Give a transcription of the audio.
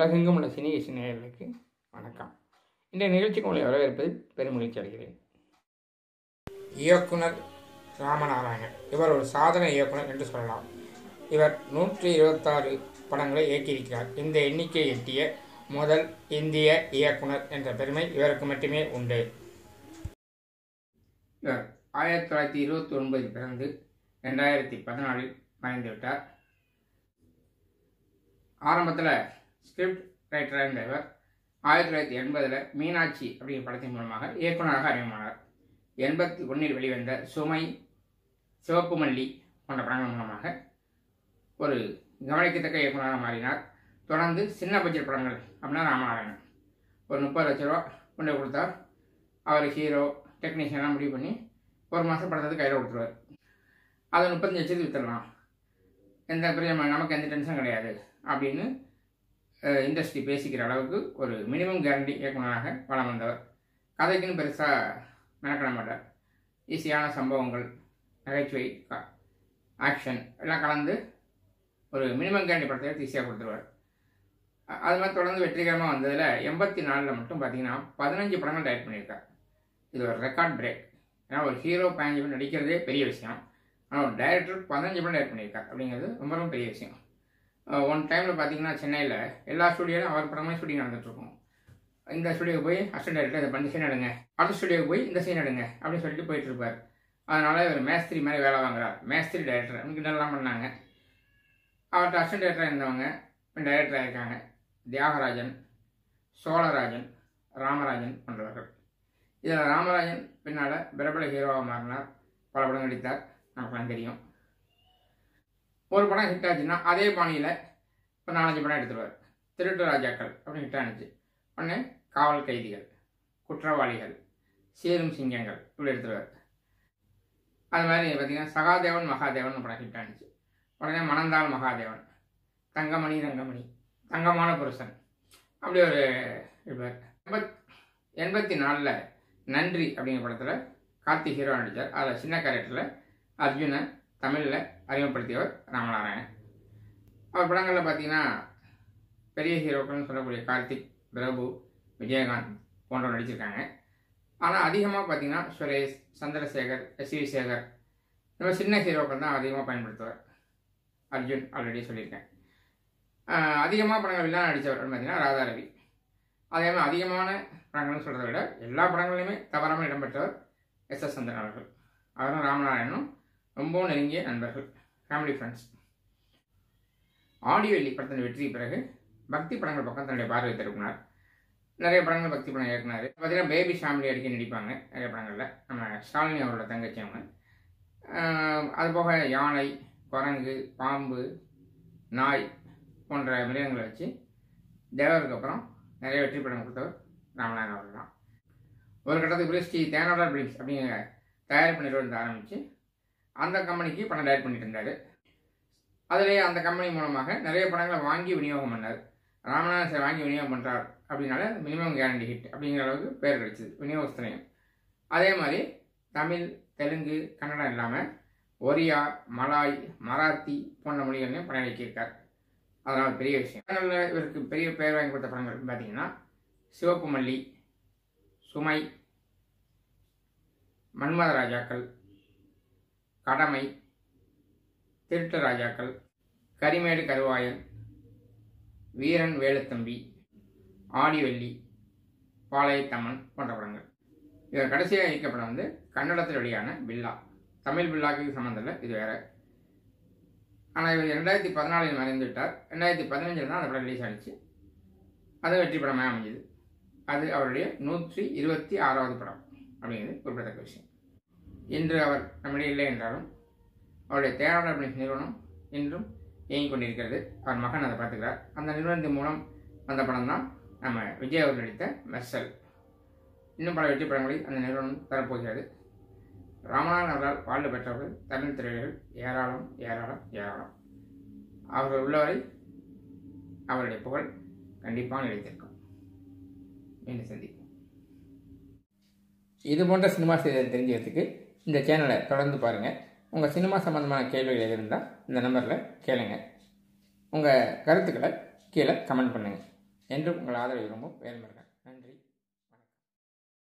உலகெங்கும் உள்ள சினி இசை நேயர்களுக்கு வணக்கம் இந்த நிகழ்ச்சிக்கு உங்களை வரவேற்பது பெரும் மகிழ்ச்சி அடைகிறேன் இயக்குனர் ராமநாராயணன் இவர் ஒரு சாதனை இயக்குனர் என்று சொல்லலாம் இவர் நூற்றி இருபத்தாறு படங்களை இயக்கியிருக்கிறார் இந்த எண்ணிக்கை எட்டிய முதல் இந்திய இயக்குனர் என்ற பெருமை இவருக்கு மட்டுமே உண்டு இவர் ஆயிரத்தி தொள்ளாயிரத்தி இருபத்தி ஒன்பதில் பிறந்து ரெண்டாயிரத்தி பதினாலில் மறைந்து விட்டார் ஆரம்பத்தில் ஸ்கிரிப்ட் ரைட்டராக இருந்த இவர் ஆயிரத்தி தொள்ளாயிரத்தி எண்பதில் மீனாட்சி அப்படிங்கிற படத்தின் மூலமாக இயக்குனராக அறிமுகமானார் எண்பத்தி ஒன்றில் வெளிவந்த சுமை சிவப்பு மல்லி போன்ற படங்கள் மூலமாக ஒரு கவனிக்கத்தக்க இயக்குனராக மாறினார் தொடர்ந்து சின்ன பட்ஜெட் படங்கள் அப்படின்னா ராமநாராயணன் ஒரு முப்பது லட்ச ரூபா கொண்டு கொடுத்தார் அவர் ஹீரோ டெக்னீஷியன்லாம் முடிவு பண்ணி ஒரு மாதம் படத்துக்கு கையில் கொடுத்துருவார் அதை முப்பத்தஞ்சு லட்சத்துக்கு விற்றுடலாம் எந்த பெரிய நமக்கு எந்த டென்ஷன் கிடையாது அப்படின்னு இண்டஸ்ட்ரி பேசிக்கிற அளவுக்கு ஒரு மினிமம் கேரண்டி இயக்குனராக வளம் வந்தவர் கதைக்குன்னு பெருசாக மெனக்கிட மாட்டார் ஈஸியான சம்பவங்கள் நகைச்சுவை ஆக்ஷன் எல்லாம் கலந்து ஒரு மினிமம் கேரண்டி படத்தை எடுத்து ஈஸியாக கொடுத்துருவார் அ- அது மாதிரி தொடர்ந்து வெற்றிகரமாக வந்ததில் எண்பத்தி நாலில் மட்டும் பார்த்தீங்கன்னா பதினஞ்சு படங்கள் டைரக்ட் பண்ணியிருக்கார் இது ஒரு ரெக்கார்ட் பிரேக் ஏன்னா ஒரு ஹீரோ பதினஞ்சு படம் நடிக்கிறதே பெரிய விஷயம் ஆனால் ஒரு டைரக்டர் பதினஞ்சு படம் டைரக்ட் பண்ணியிருக்கார் அப்படிங்கிறது ரொம்ப ரொம்ப பெரிய விஷயம் ஒன் டைமில் பார்த்தீங்கன்னா சென்னையில் எல்லா ஸ்டுடியோலையும் அவர் படமே ஷூட்டிங் நடந்துட்டுருக்கும் இந்த ஸ்டுடியோக்கு போய் அசிஸ்டன்ட் டைரக்டர் இதை பண்ணி சீன் எடுங்க அடுத்த ஸ்டுடியோக்கு போய் இந்த சீன் எடுங்க அப்படின்னு சொல்லிட்டு போயிட்டு இருப்பார் அதனால இவர் மேஸ்திரி மாதிரி வேலை வாங்குறார் மேஸ்திரி டைரக்டர் எனக்கு இதெல்லாம் பண்ணாங்க அவர்கிட்ட அசிஸ்டன்ட் டைரக்டராக இருந்தவங்க டைரக்டர் ஆயிருக்காங்க தியாகராஜன் சோழராஜன் ராமராஜன் போன்றவர்கள் இதில் ராமராஜன் பின்னால் பிரபல ஹீரோவாக மாறினார் பல படம் நடித்தார் நமக்குலாம் தெரியும் ஒரு படம் ஹிட் ஆச்சுன்னா அதே பாணியில் இப்போ நாலஞ்சு படம் எடுத்துருவார் திருட்டு ராஜாக்கள் அப்படின்னு ஹிட் ஆனிச்சு ஒன்று காவல் கைதிகள் குற்றவாளிகள் சீரும் சிங்கங்கள் இப்படி எடுத்துருவார் அது மாதிரி பார்த்தீங்கன்னா சகாதேவன் மகாதேவன் படம் ஹிட் ஆனிச்சு உடனே மணந்தாள் மகாதேவன் தங்கமணி ரங்கமணி தங்கமான புருஷன் அப்படி ஒரு இருப்பார் எண்பத் எண்பத்தி நாலில் நன்றி அப்படிங்கிற படத்தில் கார்த்திக் ஹீரோ நடித்தார் அதில் சின்ன கேரக்டரில் அர்ஜுனை தமிழில் அறிமுகப்படுத்தியவர் ராமநாராயணன் அவர் படங்களில் பார்த்தீங்கன்னா பெரிய ஹீரோக்கள்னு சொல்லக்கூடிய கார்த்திக் பிரபு விஜயகாந்த் போன்றவர் நடிச்சிருக்காங்க ஆனால் அதிகமாக பார்த்தீங்கன்னா சுரேஷ் சந்திரசேகர் எஸ் வி சேகர் இந்த மாதிரி சின்ன ஹீரோக்கள் தான் அதிகமாக பயன்படுத்துவார் அர்ஜுன் ஆல்ரெடி சொல்லியிருக்கேன் அதிகமாக படங்கள் வில்லன் நடித்தவர் பார்த்தீங்கன்னா ராதாரவி அதே மாதிரி அதிகமான படங்கள்னு சொல்கிறத விட எல்லா படங்களையுமே தவறாமல் இடம்பெற்றவர் எஸ் எஸ் சந்திரன் அவர்கள் அவரும் ராமநாராயணனும் ரொம்பவும் நெருங்கிய நண்பர்கள் ஃபேமிலி ஃப்ரெண்ட்ஸ் ஆடியோ வெள்ளி படத்தின் வெற்றிக்கு பிறகு பக்தி படங்கள் பக்கம் தன்னுடைய பார்வை திருப்பினார் நிறைய படங்கள் பக்தி படம் இயக்குனார் பார்த்தீங்கன்னா பேபி ஃபேமிலி அடிக்கடி நடிப்பாங்க நிறைய படங்களில் நம்ம ஸ்டாலினி அவரோட தங்கச்சி அவங்க ஆஹ் அது போக யானை குரங்கு பாம்பு நாய் போன்ற மிருகங்களை வச்சு தேவருக்கு அப்புறம் நிறைய வெற்றி படம் கொடுத்தவர் ராமநாதன் அவர்கள் தான் ஒரு கட்டத்துக்கு பிறகு ஸ்ரீ தேனோடா பிலிம்ஸ் அப்படிங்கிற தயாரிப்பு நிறுவனத்தை ஆரம்பித்து அந்த கம்பெனிக்கு படம் தயார் பண்ணிட்டு இருந்தார் அதிலேயே அந்த கம்பெனி மூலமாக நிறைய படங்களை வாங்கி விநியோகம் பண்ணார் ராமநாதன் சார் வாங்கி விநியோகம் பண்ணுறார் அப்படின்னால மினிமம் கேரண்டி ஹிட் அப்படிங்கிற அளவுக்கு பேர் கிடைச்சிது விநியோகஸ்தனையும் அதே மாதிரி தமிழ் தெலுங்கு கன்னடம் இல்லாமல் ஒரியா மலாய் மராத்தி போன்ற மொழிகளையும் படம் இயக்கியிருக்கார் அதனால் ஒரு பெரிய விஷயம் படங்களில் இவருக்கு பெரிய பெயர் வாங்கி கொடுத்த படங்கள் பார்த்தீங்கன்னா சிவப்பு மல்லி சுமை மன்மத ராஜாக்கள் கடமை திருட்டு ராஜாக்கள் கரிமேடு கருவாயன் வீரன் வேலுத்தம்பி ஆடிவெள்ளி பாளையத்தம்மன் போன்ற படங்கள் இவர் கடைசியாக இயக்க படம் வந்து கன்னடத்தில் வெளியான பில்லா தமிழ் பில்லாக்கு சம்மந்தம் இல்லை இது வேற ஆனால் இவர் ரெண்டாயிரத்தி பதினாலில் மறைந்து விட்டார் ரெண்டாயிரத்தி பதினஞ்சில் தான் அந்த படம் ரிலீஸ் ஆனிச்சு அது வெற்றி படமாக அமைஞ்சது அது அவருடைய நூற்றி இருபத்தி ஆறாவது படம் அப்படிங்கிறது குறிப்பிடத்தக்க விஷயம் இன்று அவர் நம்மிடையே இல்லை என்றாலும் அவருடைய தேனாளர் அப்படின்னு நிறுவனம் இன்றும் இயங்கிக் கொண்டிருக்கிறது அவர் மகன் அதை பார்த்துக்கிறார் அந்த நிறுவனத்தின் மூலம் வந்த படம் தான் நம்ம விஜய் அவர்கள் நடித்த மெர்சல் இன்னும் பல வெற்றி படங்களை அந்த நிறுவனம் தரப்போகிறது ராமநாதன் அவரால் வாழ்வு பெற்றவர்கள் தமிழ் திரையுலகில் ஏராளம் ஏராளம் ஏராளம் அவர்கள் உள்ளவரை அவருடைய புகழ் கண்டிப்பாக நிலைத்திருக்கும் மீண்டும் சந்திப்போம் இது போன்ற சினிமா செய்திகள் தெரிஞ்சுக்கிறதுக்கு இந்த சேனலை தொடர்ந்து பாருங்கள் உங்கள் சினிமா சம்மந்தமான கேள்விகள் எது இருந்தால் இந்த நம்பரில் கேளுங்க உங்கள் கருத்துக்களை கீழே கமெண்ட் பண்ணுங்கள் என்றும் உங்கள் ஆதரவு விரும்பும் வேல்முருகன்